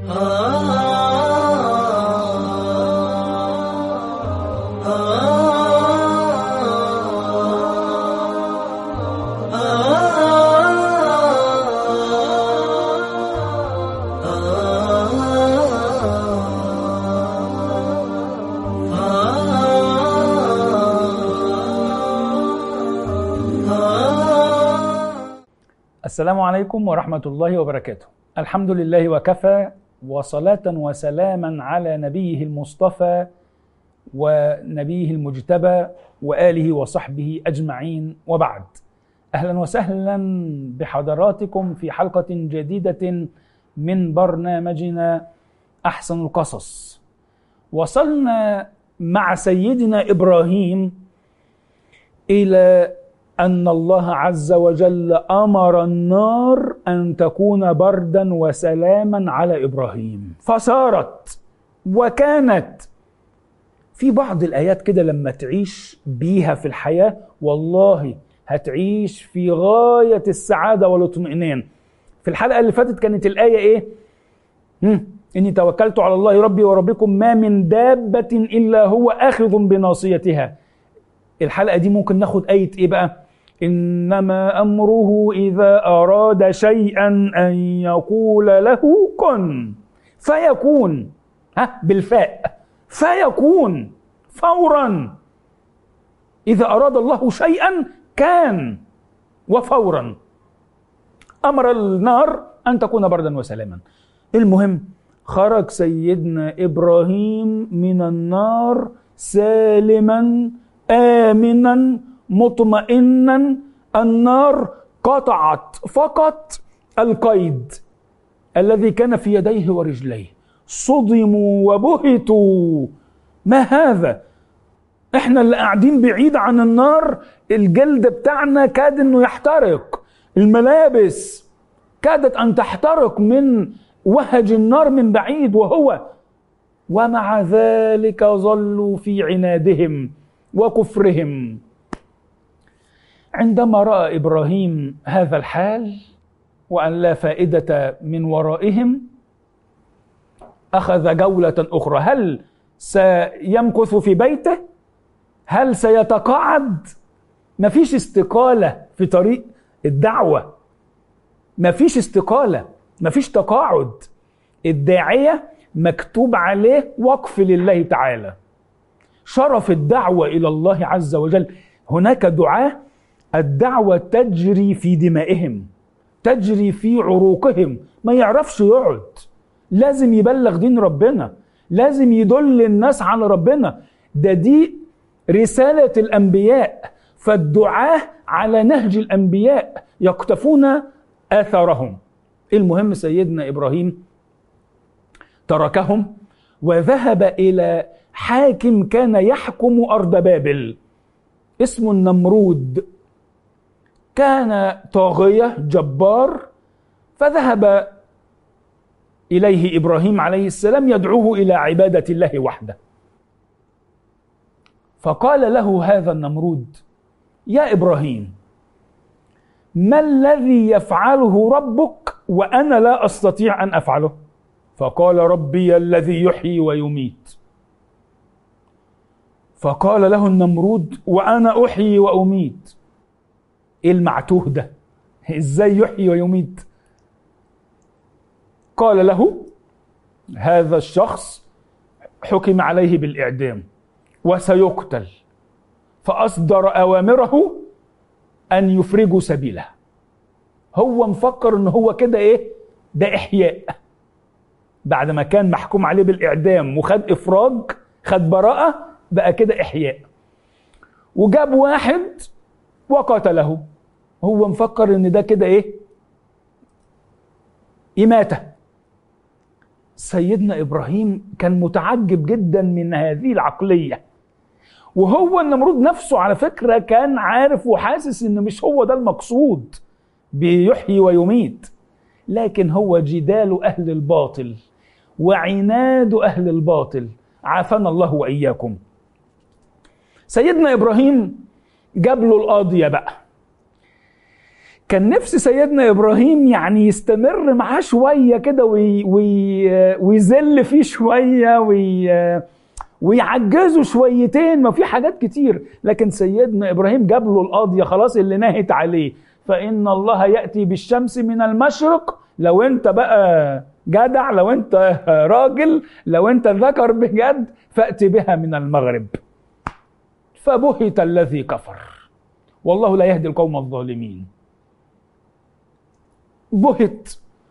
السلام عليكم ورحمة الله وبركاته. الحمد لله وكفى وصلاة وسلاما على نبيه المصطفى ونبيه المجتبى وآله وصحبه أجمعين وبعد. أهلا وسهلا بحضراتكم في حلقة جديدة من برنامجنا أحسن القصص. وصلنا مع سيدنا إبراهيم إلى ان الله عز وجل امر النار ان تكون بردا وسلاما على ابراهيم فصارت وكانت في بعض الايات كده لما تعيش بيها في الحياه والله هتعيش في غايه السعاده والاطمئنان في الحلقه اللي فاتت كانت الايه ايه هم. اني توكلت على الله ربي وربكم ما من دابه الا هو اخذ بناصيتها الحلقه دي ممكن ناخد ايه ايه بقى انما امره اذا اراد شيئا ان يقول له كن فيكون ها بالفاء فيكون فورا اذا اراد الله شيئا كان وفورا امر النار ان تكون بردا وسلاما المهم خرج سيدنا ابراهيم من النار سالما امنا مطمئنا النار قطعت فقط القيد الذي كان في يديه ورجليه صدموا وبهتوا ما هذا احنا اللي قاعدين بعيد عن النار الجلد بتاعنا كاد انه يحترق الملابس كادت ان تحترق من وهج النار من بعيد وهو ومع ذلك ظلوا في عنادهم وكفرهم عندما راى ابراهيم هذا الحال وان لا فائده من ورائهم اخذ جوله اخرى هل سيمكث في بيته هل سيتقاعد مفيش استقاله في طريق الدعوه مفيش استقاله مفيش تقاعد الداعيه مكتوب عليه وقف لله تعالى شرف الدعوه الى الله عز وجل هناك دعاه الدعوة تجري في دمائهم تجري في عروقهم ما يعرفش يقعد لازم يبلغ دين ربنا لازم يدل الناس على ربنا ده دي رسالة الأنبياء فالدعاة على نهج الأنبياء يقتفون آثارهم المهم سيدنا إبراهيم تركهم وذهب إلى حاكم كان يحكم أرض بابل اسمه النمرود كان طاغية جبار فذهب إليه إبراهيم عليه السلام يدعوه إلى عبادة الله وحده فقال له هذا النمرود يا إبراهيم ما الذي يفعله ربك وأنا لا أستطيع أن أفعله فقال ربي الذي يحيي ويميت فقال له النمرود وأنا أحيي وأميت ايه المعتوه ده ازاي يحيي ويميت قال له هذا الشخص حكم عليه بالاعدام وسيقتل فاصدر اوامره ان يفرجوا سبيله هو مفكر ان هو كده ايه ده احياء بعد ما كان محكوم عليه بالاعدام وخد افراج خد براءه بقى كده احياء وجاب واحد وقتله هو مفكر ان ده كده ايه إماتة سيدنا إبراهيم كان متعجب جدا من هذه العقلية وهو النمرود نفسه على فكرة كان عارف وحاسس ان مش هو ده المقصود بيحيي ويميت لكن هو جدال أهل الباطل وعناد أهل الباطل عافانا الله وإياكم سيدنا إبراهيم جاب له القاضية بقى كان نفس سيدنا ابراهيم يعني يستمر معاه شويه كده وي وي ويذل فيه شويه وي ويعجزه شويتين ما في حاجات كتير لكن سيدنا ابراهيم جاب له القاضيه خلاص اللي نهت عليه فان الله ياتي بالشمس من المشرق لو انت بقى جدع لو انت راجل لو انت ذكر بجد فات بها من المغرب فبهت الذي كفر والله لا يهدي القوم الظالمين بهت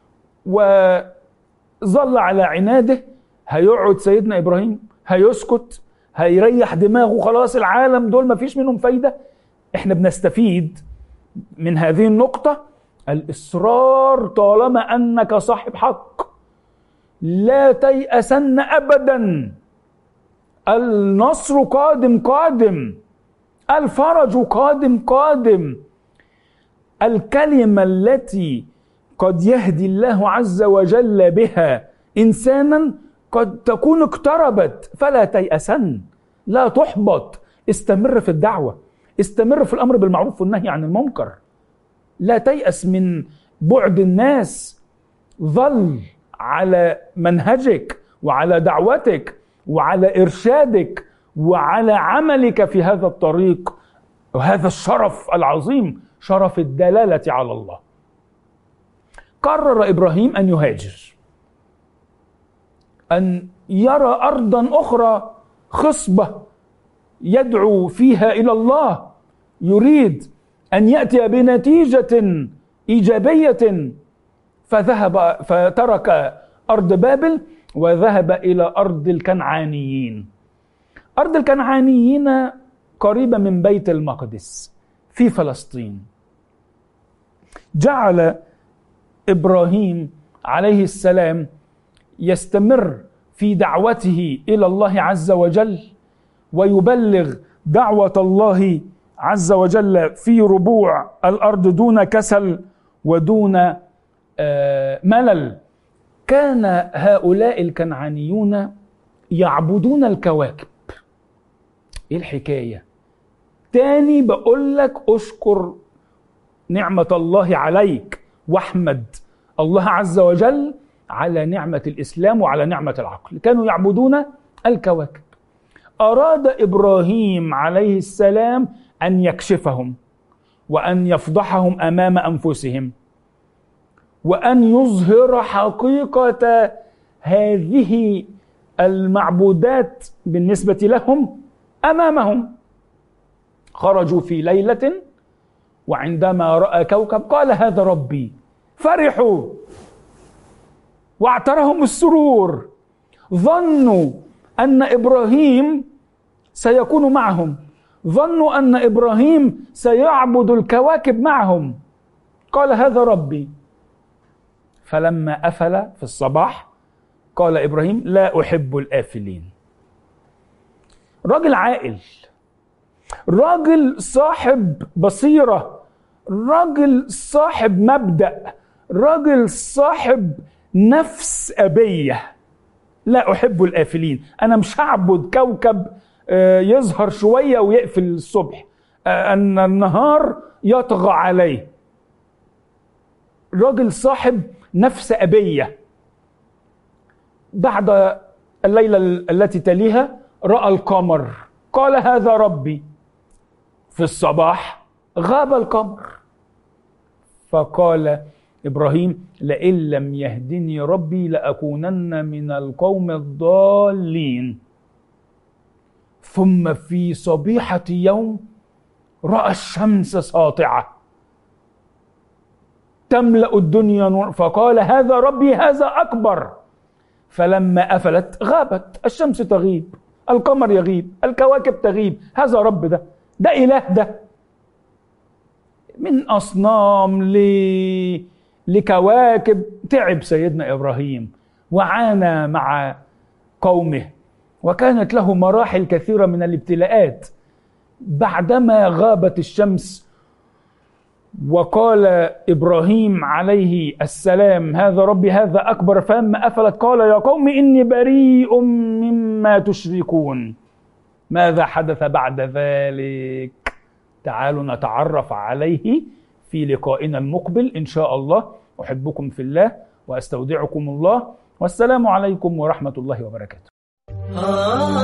وظل على عناده هيقعد سيدنا ابراهيم هيسكت هيريح دماغه خلاص العالم دول ما فيش منهم فايده احنا بنستفيد من هذه النقطه الاصرار طالما انك صاحب حق لا تيأسن ابدا النصر قادم قادم الفرج قادم قادم الكلمه التي قد يهدي الله عز وجل بها انسانا قد تكون اقتربت فلا تيأسن لا تحبط استمر في الدعوه استمر في الامر بالمعروف والنهي عن المنكر لا تيأس من بعد الناس ظل على منهجك وعلى دعوتك وعلى ارشادك وعلى عملك في هذا الطريق وهذا الشرف العظيم شرف الدلاله على الله قرر ابراهيم ان يهاجر ان يرى ارضا اخرى خصبه يدعو فيها الى الله يريد ان ياتي بنتيجه ايجابيه فذهب فترك ارض بابل وذهب الى ارض الكنعانيين ارض الكنعانيين قريبه من بيت المقدس في فلسطين جعل ابراهيم عليه السلام يستمر في دعوته الى الله عز وجل ويبلغ دعوه الله عز وجل في ربوع الارض دون كسل ودون ملل كان هؤلاء الكنعانيون يعبدون الكواكب ايه الحكايه تاني بقول لك اشكر نعمه الله عليك واحمد الله عز وجل على نعمه الاسلام وعلى نعمه العقل كانوا يعبدون الكواكب اراد ابراهيم عليه السلام ان يكشفهم وان يفضحهم امام انفسهم وان يظهر حقيقه هذه المعبودات بالنسبه لهم امامهم خرجوا في ليله وعندما راى كوكب قال هذا ربي فرحوا واعترهم السرور ظنوا ان ابراهيم سيكون معهم ظنوا ان ابراهيم سيعبد الكواكب معهم قال هذا ربي فلما افل في الصباح قال ابراهيم لا احب الافلين راجل عاقل راجل صاحب بصيره راجل صاحب مبدا راجل صاحب نفس ابيه لا احب الافلين انا مش هعبد كوكب يظهر شويه ويقفل الصبح ان النهار يطغى عليه راجل صاحب نفس ابيه بعد الليله التي تليها راى القمر قال هذا ربي في الصباح غاب القمر فقال ابراهيم لئن لم يهدني ربي لاكونن من القوم الضالين ثم في صبيحه يوم راى الشمس ساطعه تملا الدنيا نور فقال هذا ربي هذا اكبر فلما افلت غابت الشمس تغيب القمر يغيب الكواكب تغيب هذا رب ده ده اله ده من اصنام ل... لكواكب تعب سيدنا ابراهيم وعانى مع قومه وكانت له مراحل كثيره من الابتلاءات بعدما غابت الشمس وقال ابراهيم عليه السلام هذا ربي هذا اكبر فلما افلت قال يا قوم اني بريء مما تشركون ماذا حدث بعد ذلك تعالوا نتعرف عليه في لقائنا المقبل ان شاء الله احبكم في الله واستودعكم الله والسلام عليكم ورحمه الله وبركاته ah